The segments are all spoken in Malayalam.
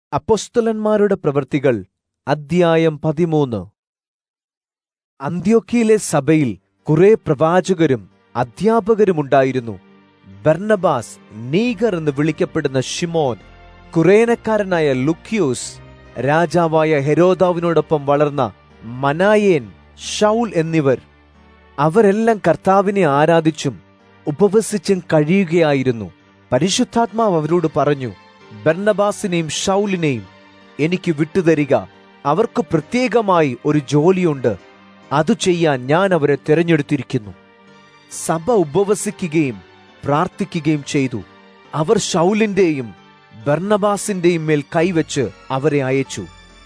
അപ്പൊസ്തലന്മാരുടെ പ്രവൃത്തികൾ അദ്ധ്യായം പതിമൂന്ന് അന്ത്യോക്കിയിലെ സഭയിൽ കുറെ പ്രവാചകരും അധ്യാപകരുമുണ്ടായിരുന്നു ബർണബാസ് നീഗർ എന്ന് വിളിക്കപ്പെടുന്ന ഷിമോൻ കുറേനക്കാരനായ ലുക്യൂസ് രാജാവായ ഹെരോദാവിനോടൊപ്പം വളർന്ന മനായേൻ ഷൗൽ എന്നിവർ അവരെല്ലാം കർത്താവിനെ ആരാധിച്ചും ഉപവസിച്ചും കഴിയുകയായിരുന്നു പരിശുദ്ധാത്മാവ് അവരോട് പറഞ്ഞു ബർണബാസിനെയും ഷൗലിനെയും എനിക്ക് വിട്ടുതരിക അവർക്ക് പ്രത്യേകമായി ഒരു ജോലിയുണ്ട് അത് ചെയ്യാൻ ഞാൻ അവരെ തിരഞ്ഞെടുത്തിരിക്കുന്നു സഭ ഉപവസിക്കുകയും പ്രാർത്ഥിക്കുകയും ചെയ്തു അവർ ഷൗലിന്റെയും ബർണബാസിന്റെയും മേൽ കൈവച്ച് അവരെ അയച്ചു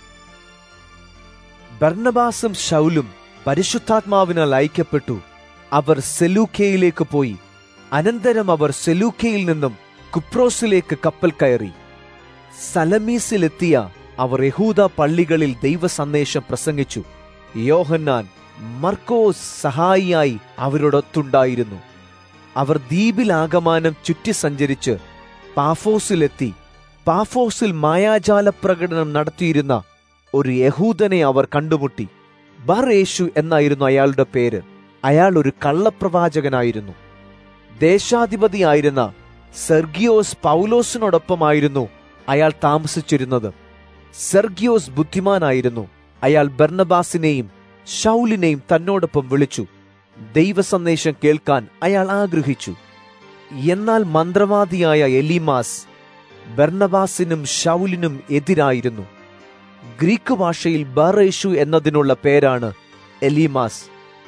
ബർണബാസും ഷൗലും പരിശുദ്ധാത്മാവിനാൽ അയക്കപ്പെട്ടു അവർ സെലൂക്കയിലേക്ക് പോയി അനന്തരം അവർ സെലൂക്കയിൽ നിന്നും കുപ്രോസിലേക്ക് കപ്പൽ കയറി സലമീസിലെത്തിയ അവർ യഹൂദ പള്ളികളിൽ ദൈവസന്ദേശം പ്രസംഗിച്ചു യോഹന്നാൻ മർക്കോസ് സഹായിയായി അവരോടൊത്തുണ്ടായിരുന്നു അവർ ദ്വീപിലാകമാനം ചുറ്റി സഞ്ചരിച്ച് പാഫോസിലെത്തി പാഫോസിൽ മായാജാല പ്രകടനം നടത്തിയിരുന്ന ഒരു യഹൂദനെ അവർ കണ്ടുമുട്ടി ബർ യേശു എന്നായിരുന്നു അയാളുടെ പേര് അയാൾ ഒരു കള്ളപ്രവാചകനായിരുന്നു ദേശാധിപതിയായിരുന്ന സെർഗിയോസ് പൗലോസിനോടൊപ്പമായിരുന്നു അയാൾ താമസിച്ചിരുന്നത് സെർഗിയോസ് ബുദ്ധിമാനായിരുന്നു അയാൾ ബർണബാസിനെയും ഷൗലിനെയും തന്നോടൊപ്പം വിളിച്ചു ദൈവസന്ദേശം കേൾക്കാൻ അയാൾ ആഗ്രഹിച്ചു എന്നാൽ മന്ത്രവാദിയായ എലിമാസ് ബർണബാസിനും ഷൗലിനും എതിരായിരുന്നു ഗ്രീക്ക് ഭാഷയിൽ ബറേഷു എന്നതിനുള്ള പേരാണ് എലീമാസ്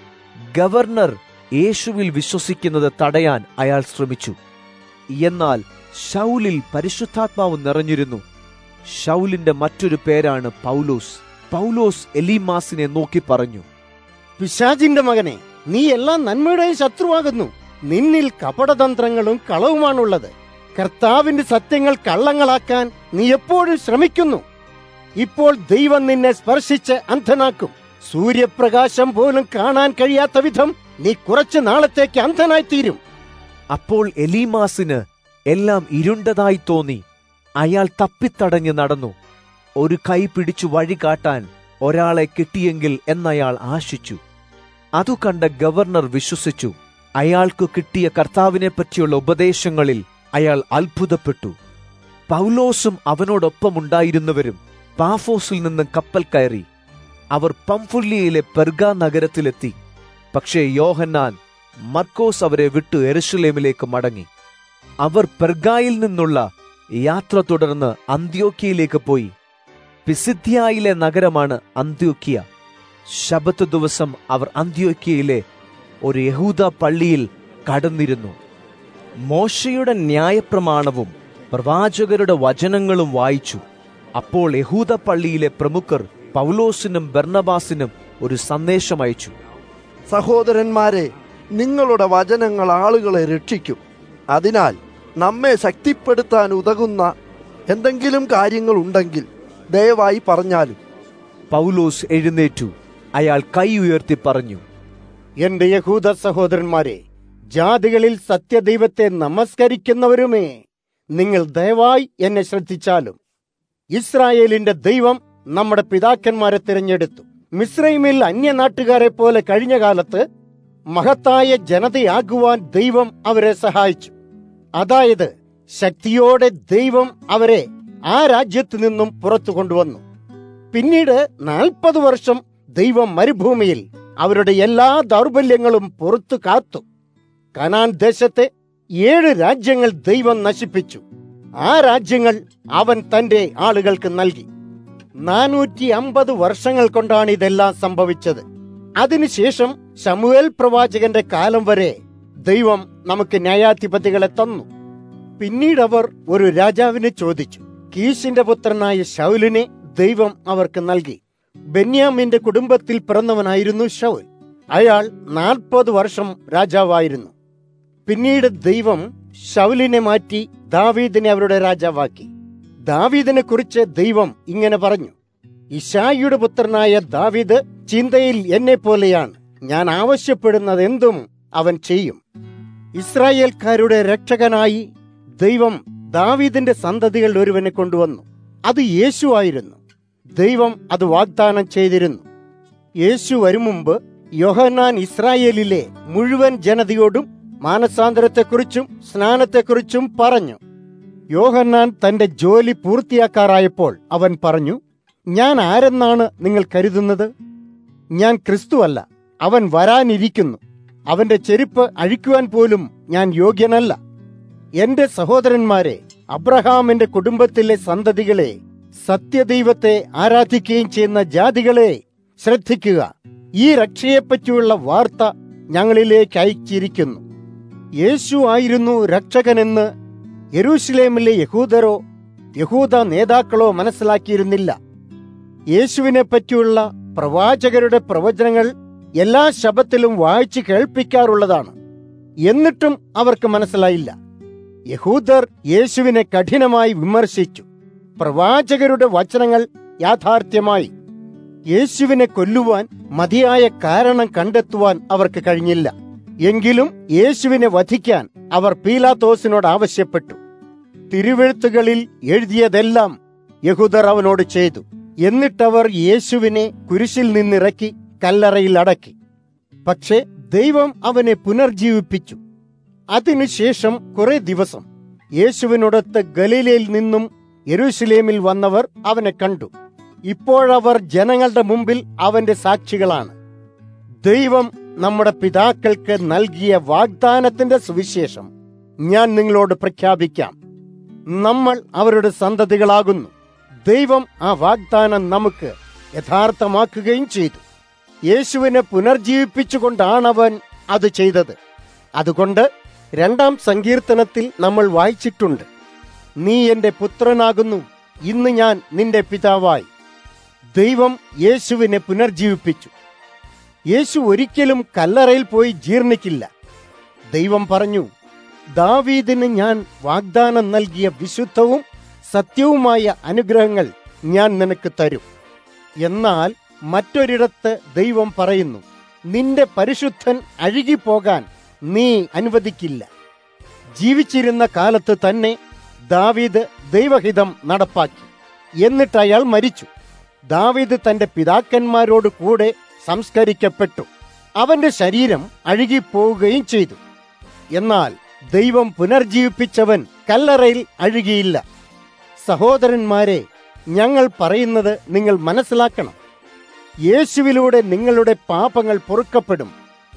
ഗവർണർ യേശുവിൽ വിശ്വസിക്കുന്നത് തടയാൻ അയാൾ ശ്രമിച്ചു എന്നാൽ ഷൗലിൽ പരിശുദ്ധാത്മാവ് നിറഞ്ഞിരുന്നു ഷൗലിന്റെ മറ്റൊരു പേരാണ് പൗലോസ് പൗലോസ് എലീമാസിനെ നോക്കി പറഞ്ഞു പിശാചിന്റെ മകനെ നീ എല്ലാം നന്മയുടെ ശത്രുവാകുന്നു നിന്നിൽ കപടതന്ത്രങ്ങളും കളവുമാണുള്ളത് കർത്താവിന്റെ സത്യങ്ങൾ കള്ളങ്ങളാക്കാൻ നീ എപ്പോഴും ശ്രമിക്കുന്നു ഇപ്പോൾ ദൈവം നിന്നെ സ്പർശിച്ച് അന്ധനാക്കും സൂര്യപ്രകാശം പോലും കാണാൻ കഴിയാത്ത വിധം നീ കുറച്ചു നാളത്തേക്ക് അന്ധനായിത്തീരും അപ്പോൾ എലീമാസിന് എല്ലാം ഇരുണ്ടതായി തോന്നി അയാൾ തപ്പിത്തടഞ്ഞു നടന്നു ഒരു കൈ പിടിച്ചു വഴി കാട്ടാൻ ഒരാളെ കിട്ടിയെങ്കിൽ എന്നയാൾ ആശിച്ചു അതു കണ്ട ഗവർണർ വിശ്വസിച്ചു അയാൾക്ക് കിട്ടിയ കർത്താവിനെ പറ്റിയുള്ള ഉപദേശങ്ങളിൽ അയാൾ അത്ഭുതപ്പെട്ടു പൗലോസും അവനോടൊപ്പമുണ്ടായിരുന്നവരും പാഫോസിൽ നിന്ന് കപ്പൽ കയറി അവർ പംഫുല്യയിലെ പെർഗ നഗരത്തിലെത്തി പക്ഷേ യോഹന്നാൻ മർക്കോസ് അവരെ വിട്ടു എരുഷലേമിലേക്ക് മടങ്ങി അവർ പെർഗായിൽ നിന്നുള്ള യാത്ര തുടർന്ന് അന്ത്യോക്കിയയിലേക്ക് പോയി പിസിദ്ധ്യായിലെ നഗരമാണ് അന്ത്യോക്കിയ ശബത്ത് ദിവസം അവർ അന്ത്യോക്കിയയിലെ ഒരു യഹൂദ പള്ളിയിൽ കടന്നിരുന്നു മോശയുടെ ന്യായപ്രമാണവും പ്രവാചകരുടെ വചനങ്ങളും വായിച്ചു അപ്പോൾ യഹൂദ പള്ളിയിലെ പ്രമുഖർ പൗലോസിനും ബർണബാസിനും ഒരു സന്ദേശം അയച്ചു സഹോദരന്മാരെ നിങ്ങളുടെ വചനങ്ങൾ ആളുകളെ രക്ഷിക്കും അതിനാൽ നമ്മെ ശക്തിപ്പെടുത്താൻ ഉതകുന്ന എന്തെങ്കിലും കാര്യങ്ങൾ ഉണ്ടെങ്കിൽ ദയവായി പറഞ്ഞാലും പൗലോസ് എഴുന്നേറ്റു അയാൾ കൈ ഉയർത്തി പറഞ്ഞു എന്റെ യഹൂദ സഹോദരന്മാരെ ജാതികളിൽ സത്യദൈവത്തെ നമസ്കരിക്കുന്നവരുമേ നിങ്ങൾ ദയവായി എന്നെ ശ്രദ്ധിച്ചാലും ഇസ്രായേലിന്റെ ദൈവം നമ്മുടെ പിതാക്കന്മാരെ തിരഞ്ഞെടുത്തു മിശ്രൈമിൽ അന്യനാട്ടുകാരെ പോലെ കഴിഞ്ഞ കാലത്ത് മഹത്തായ ജനതയാകുവാൻ ദൈവം അവരെ സഹായിച്ചു അതായത് ശക്തിയോടെ ദൈവം അവരെ ആ രാജ്യത്തു നിന്നും പുറത്തു കൊണ്ടുവന്നു പിന്നീട് നാൽപ്പത് വർഷം ദൈവം മരുഭൂമിയിൽ അവരുടെ എല്ലാ ദൗർബല്യങ്ങളും പുറത്തു കാത്തു കനാൻ ദേശത്തെ ഏഴ് രാജ്യങ്ങൾ ദൈവം നശിപ്പിച്ചു ആ രാജ്യങ്ങൾ അവൻ തന്റെ ആളുകൾക്ക് നൽകി നാനൂറ്റി അമ്പത് വർഷങ്ങൾ കൊണ്ടാണ് ഇതെല്ലാം സംഭവിച്ചത് അതിനുശേഷം ശമുവേൽ പ്രവാചകന്റെ കാലം വരെ ദൈവം നമുക്ക് ന്യായാധിപതികളെ തന്നു പിന്നീട് അവർ ഒരു രാജാവിനെ ചോദിച്ചു കീശിന്റെ പുത്രനായ ശൗലിനെ ദൈവം അവർക്ക് നൽകി ബെന്യാമിന്റെ കുടുംബത്തിൽ പിറന്നവനായിരുന്നു ഷൗൽ അയാൾ നാൽപ്പത് വർഷം രാജാവായിരുന്നു പിന്നീട് ദൈവം ഷൗലിനെ മാറ്റി ദാവീദിനെ അവരുടെ രാജാവാക്കി ദാവീദിനെ കുറിച്ച് ദൈവം ഇങ്ങനെ പറഞ്ഞു ഇഷായിയുടെ പുത്രനായ ദാവീദ് ചിന്തയിൽ എന്നെ പോലെയാണ് ഞാൻ ആവശ്യപ്പെടുന്നത് എന്തും അവൻ ചെയ്യും ഇസ്രായേൽക്കാരുടെ രക്ഷകനായി ദൈവം ദാവീദിന്റെ സന്തതികൾ ഒരുവനെ കൊണ്ടുവന്നു അത് യേശു ആയിരുന്നു ദൈവം അത് വാഗ്ദാനം ചെയ്തിരുന്നു യേശു വരും മുമ്പ് യോഹന്നാൻ ഇസ്രായേലിലെ മുഴുവൻ ജനതയോടും മാനസാന്തരത്തെക്കുറിച്ചും സ്നാനത്തെക്കുറിച്ചും പറഞ്ഞു യോഹന്നാൻ തന്റെ ജോലി പൂർത്തിയാക്കാറായപ്പോൾ അവൻ പറഞ്ഞു ഞാൻ ആരെന്നാണ് നിങ്ങൾ കരുതുന്നത് ഞാൻ ക്രിസ്തുവല്ല അവൻ വരാനിരിക്കുന്നു അവന്റെ ചെരുപ്പ് അഴിക്കുവാൻ പോലും ഞാൻ യോഗ്യനല്ല എന്റെ സഹോദരന്മാരെ അബ്രഹാമിന്റെ കുടുംബത്തിലെ സന്തതികളെ സത്യദൈവത്തെ ആരാധിക്കുകയും ചെയ്യുന്ന ജാതികളെ ശ്രദ്ധിക്കുക ഈ രക്ഷയെപ്പറ്റിയുള്ള വാർത്ത ഞങ്ങളിലേക്ക് അയച്ചിരിക്കുന്നു യേശു ആയിരുന്നു രക്ഷകനെന്ന് യെരൂശലേമിലെ യഹൂദരോ യഹൂദ നേതാക്കളോ മനസ്സിലാക്കിയിരുന്നില്ല യേശുവിനെ പറ്റിയുള്ള പ്രവാചകരുടെ പ്രവചനങ്ങൾ എല്ലാ ശബത്തിലും വായിച്ചു കേൾപ്പിക്കാറുള്ളതാണ് എന്നിട്ടും അവർക്ക് മനസ്സിലായില്ല യഹൂദർ യേശുവിനെ കഠിനമായി വിമർശിച്ചു പ്രവാചകരുടെ വചനങ്ങൾ യാഥാർത്ഥ്യമായി യേശുവിനെ കൊല്ലുവാൻ മതിയായ കാരണം കണ്ടെത്തുവാൻ അവർക്ക് കഴിഞ്ഞില്ല എങ്കിലും യേശുവിനെ വധിക്കാൻ അവർ പീലാത്തോസിനോട് ആവശ്യപ്പെട്ടു തിരുവെഴുത്തുകളിൽ എഴുതിയതെല്ലാം യഹൂദർ അവനോട് ചെയ്തു എന്നിട്ടവർ യേശുവിനെ കുരിശിൽ നിന്നിറക്കി കല്ലറയിൽ അടക്കി പക്ഷേ ദൈവം അവനെ പുനർജീവിപ്പിച്ചു അതിനുശേഷം കുറെ ദിവസം യേശുവിനോടൊത്ത് ഗലീലയിൽ നിന്നും യെരൂശലേമിൽ വന്നവർ അവനെ കണ്ടു ഇപ്പോഴവർ ജനങ്ങളുടെ മുമ്പിൽ അവന്റെ സാക്ഷികളാണ് ദൈവം നമ്മുടെ പിതാക്കൾക്ക് നൽകിയ വാഗ്ദാനത്തിന്റെ സുവിശേഷം ഞാൻ നിങ്ങളോട് പ്രഖ്യാപിക്കാം നമ്മൾ അവരുടെ സന്തതികളാകുന്നു ദൈവം ആ വാഗ്ദാനം നമുക്ക് യഥാർത്ഥമാക്കുകയും ചെയ്തു യേശുവിനെ പുനർജീവിപ്പിച്ചുകൊണ്ടാണ് അവൻ അത് ചെയ്തത് അതുകൊണ്ട് രണ്ടാം സങ്കീർത്തനത്തിൽ നമ്മൾ വായിച്ചിട്ടുണ്ട് നീ എന്റെ പുത്രനാകുന്നു ഇന്ന് ഞാൻ നിന്റെ പിതാവായി ദൈവം യേശുവിനെ പുനർജീവിപ്പിച്ചു യേശു ഒരിക്കലും കല്ലറയിൽ പോയി ജീർണിക്കില്ല ദൈവം പറഞ്ഞു ദാവീദിന് ഞാൻ വാഗ്ദാനം നൽകിയ വിശുദ്ധവും സത്യവുമായ അനുഗ്രഹങ്ങൾ ഞാൻ നിനക്ക് തരും എന്നാൽ മറ്റൊരിടത്ത് ദൈവം പറയുന്നു നിന്റെ പരിശുദ്ധൻ അഴുകിപ്പോകാൻ നീ അനുവദിക്കില്ല ജീവിച്ചിരുന്ന കാലത്ത് തന്നെ ദാവീദ് ദൈവഹിതം നടപ്പാക്കി എന്നിട്ട് അയാൾ മരിച്ചു ദാവീദ് തന്റെ പിതാക്കന്മാരോട് കൂടെ സംസ്കരിക്കപ്പെട്ടു അവന്റെ ശരീരം അഴുകിപ്പോവുകയും ചെയ്തു എന്നാൽ ദൈവം പുനർജീവിപ്പിച്ചവൻ കല്ലറയിൽ അഴുകിയില്ല സഹോദരന്മാരെ ഞങ്ങൾ പറയുന്നത് നിങ്ങൾ മനസ്സിലാക്കണം യേശുവിലൂടെ നിങ്ങളുടെ പാപങ്ങൾ പൊറുക്കപ്പെടും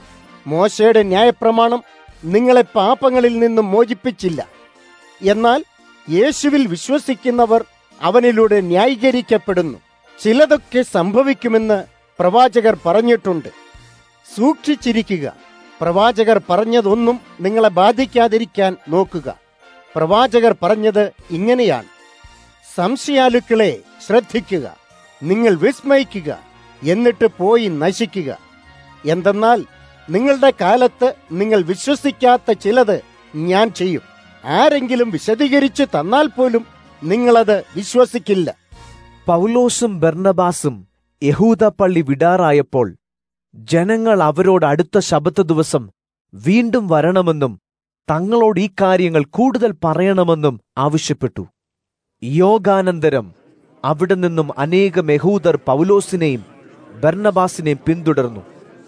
മോശയുടെ ന്യായപ്രമാണം നിങ്ങളെ പാപങ്ങളിൽ നിന്നും മോചിപ്പിച്ചില്ല എന്നാൽ യേശുവിൽ വിശ്വസിക്കുന്നവർ അവനിലൂടെ ന്യായീകരിക്കപ്പെടുന്നു ചിലതൊക്കെ സംഭവിക്കുമെന്ന് പ്രവാചകർ പറഞ്ഞിട്ടുണ്ട് സൂക്ഷിച്ചിരിക്കുക പ്രവാചകർ പറഞ്ഞതൊന്നും നിങ്ങളെ ബാധിക്കാതിരിക്കാൻ നോക്കുക പ്രവാചകർ പറഞ്ഞത് ഇങ്ങനെയാണ് സംശയാലുക്കളെ ശ്രദ്ധിക്കുക നിങ്ങൾ വിസ്മയിക്കുക എന്നിട്ട് പോയി നശിക്കുക എന്തെന്നാൽ നിങ്ങളുടെ കാലത്ത് നിങ്ങൾ വിശ്വസിക്കാത്ത ചിലത് ഞാൻ ചെയ്യും ആരെങ്കിലും വിശദീകരിച്ചു തന്നാൽ പോലും നിങ്ങളത് വിശ്വസിക്കില്ല പൗലോസും ബർണബാസും യഹൂദ പള്ളി വിടാറായപ്പോൾ ജനങ്ങൾ അവരോട് അടുത്ത ശബത്ത് ദിവസം വീണ്ടും വരണമെന്നും തങ്ങളോട് ഈ കാര്യങ്ങൾ കൂടുതൽ പറയണമെന്നും ആവശ്യപ്പെട്ടു യോഗാനന്തരം അവിടെ നിന്നും അനേകം യഹൂദർ പൗലോസിനെയും ബർണബാസിനെയും പിന്തുടർന്നു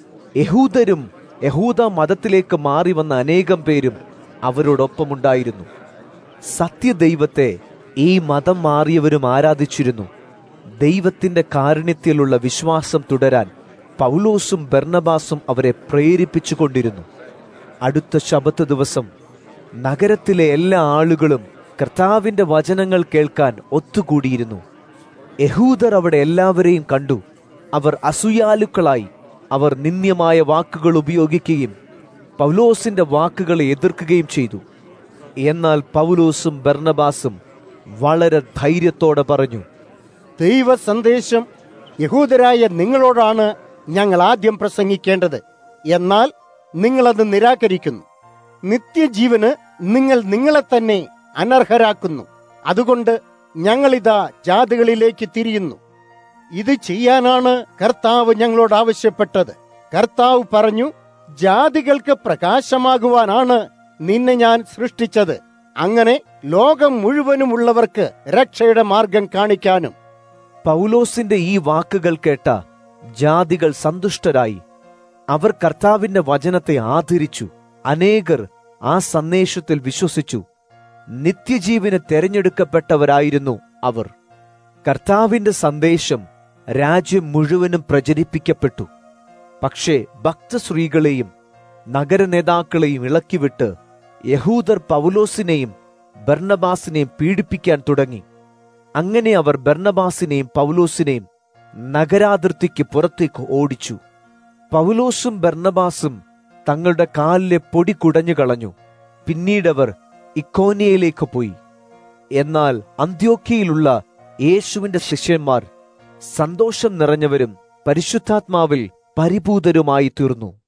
യഹൂദരും യഹൂദ മതത്തിലേക്ക് മാറി വന്ന അനേകം പേരും അവരോടൊപ്പമുണ്ടായിരുന്നു സത്യദൈവത്തെ ഈ മതം മാറിയവരും ആരാധിച്ചിരുന്നു ദൈവത്തിന്റെ കാരുണ്യത്തിലുള്ള വിശ്വാസം തുടരാൻ പൗലോസും ബർണബാസും അവരെ പ്രേരിപ്പിച്ചുകൊണ്ടിരുന്നു അടുത്ത ശബത്ത് ദിവസം നഗരത്തിലെ എല്ലാ ആളുകളും കർത്താവിന്റെ വചനങ്ങൾ കേൾക്കാൻ ഒത്തുകൂടിയിരുന്നു യഹൂദർ അവിടെ എല്ലാവരെയും കണ്ടു അവർ അസൂയാലുക്കളായി അവർ നിന്ദ്യമായ വാക്കുകൾ ഉപയോഗിക്കുകയും പൗലോസിന്റെ വാക്കുകളെ എതിർക്കുകയും ചെയ്തു എന്നാൽ പൗലോസും ബർണബാസും വളരെ ധൈര്യത്തോടെ പറഞ്ഞു ദൈവ സന്ദേശം യഹൂദരായ നിങ്ങളോടാണ് ഞങ്ങൾ ആദ്യം പ്രസംഗിക്കേണ്ടത് എന്നാൽ നിങ്ങളത് നിരാകരിക്കുന്നു നിത്യജീവന് നിങ്ങൾ നിങ്ങളെ തന്നെ അനർഹരാക്കുന്നു അതുകൊണ്ട് ഞങ്ങളിതാ ജാതികളിലേക്ക് തിരിയുന്നു ഇത് ചെയ്യാനാണ് കർത്താവ് ഞങ്ങളോട് ആവശ്യപ്പെട്ടത് കർത്താവ് പറഞ്ഞു ജാതികൾക്ക് പ്രകാശമാകുവാനാണ് നിന്നെ ഞാൻ സൃഷ്ടിച്ചത് അങ്ങനെ ലോകം മുഴുവനുമുള്ളവർക്ക് രക്ഷയുടെ മാർഗം കാണിക്കാനും പൗലോസിന്റെ ഈ വാക്കുകൾ കേട്ട ജാതികൾ സന്തുഷ്ടരായി അവർ കർത്താവിന്റെ വചനത്തെ ആദരിച്ചു അനേകർ ആ സന്ദേശത്തിൽ വിശ്വസിച്ചു നിത്യജീവന് തെരഞ്ഞെടുക്കപ്പെട്ടവരായിരുന്നു അവർ കർത്താവിന്റെ സന്ദേശം രാജ്യം മുഴുവനും പ്രചരിപ്പിക്കപ്പെട്ടു പക്ഷേ ഭക്തശ്രീകളെയും നഗരനേതാക്കളെയും ഇളക്കിവിട്ട് യഹൂദർ പൗലോസിനെയും ബർണബാസിനെയും പീഡിപ്പിക്കാൻ തുടങ്ങി അങ്ങനെ അവർ ബർണബാസിനെയും പൗലോസിനെയും നഗരാതിർത്തിക്ക് പുറത്തേക്ക് ഓടിച്ചു പൗലോസും ബർണബാസും തങ്ങളുടെ കാലിലെ പൊടി കുടഞ്ഞു കളഞ്ഞു പിന്നീടവർ ഇക്കോനിയയിലേക്ക് പോയി എന്നാൽ അന്ത്യോക്കിയിലുള്ള യേശുവിന്റെ ശിഷ്യന്മാർ സന്തോഷം നിറഞ്ഞവരും പരിശുദ്ധാത്മാവിൽ പരിപൂതരുമായി തീർന്നു